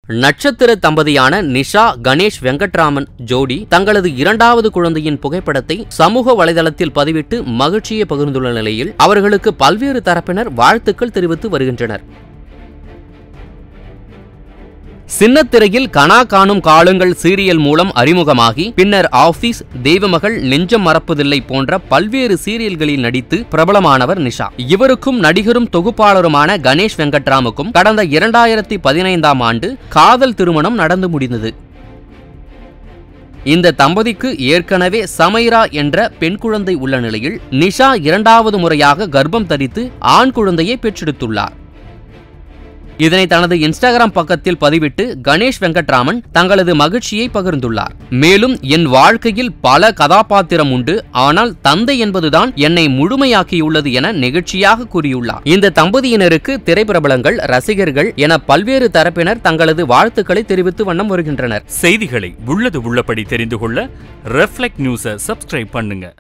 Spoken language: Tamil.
நட்சத்திர தம்பதியான நிஷா கணேஷ் வெங்கட்ராமன் ஜோடி தங்களது இரண்டாவது குழந்தையின் புகைப்படத்தை சமூக வலைதளத்தில் பதிவிட்டு மகிழ்ச்சியை பகிர்ந்துள்ள நிலையில் அவர்களுக்கு பல்வேறு தரப்பினர் வாழ்த்துக்கள் தெரிவித்து வருகின்றனர் சின்னத்திரையில் கனா காணும் காலங்கள் சீரியல் மூலம் அறிமுகமாகி பின்னர் ஆபீஸ் தெய்வமகள் நெஞ்சம் மறப்பதில்லை போன்ற பல்வேறு சீரியல்களில் நடித்து பிரபலமானவர் நிஷா இவருக்கும் நடிகரும் தொகுப்பாளருமான கணேஷ் வெங்கட்ராமுக்கும் கடந்த இரண்டாயிரத்தி பதினைந்தாம் ஆண்டு காதல் திருமணம் நடந்து முடிந்தது இந்த தம்பதிக்கு ஏற்கனவே சமைரா என்ற பெண் குழந்தை உள்ள நிலையில் நிஷா இரண்டாவது முறையாக கர்ப்பம் தரித்து ஆண் குழந்தையை பெற்றெடுத்துள்ளார் இதனை தனது இன்ஸ்டாகிராம் பக்கத்தில் பதிவிட்டு கணேஷ் வெங்கட்ராமன் தங்களது மகிழ்ச்சியை பகிர்ந்துள்ளார் மேலும் என் வாழ்க்கையில் பல கதாபாத்திரம் உண்டு ஆனால் தந்தை என்பதுதான் என்னை முழுமையாக்கியுள்ளது என நெகிழ்ச்சியாக கூறியுள்ளார் இந்த தம்பதியினருக்கு திரைப்பிரபலங்கள் ரசிகர்கள் என பல்வேறு தரப்பினர் தங்களது வாழ்த்துக்களை தெரிவித்து வண்ணம் வருகின்றனர் செய்திகளை உள்ளது உள்ளபடி தெரிந்து கொள்ள ரெஃப்ளெக்ட் நியூஸை சப்ஸ்கிரைப் பண்ணுங்க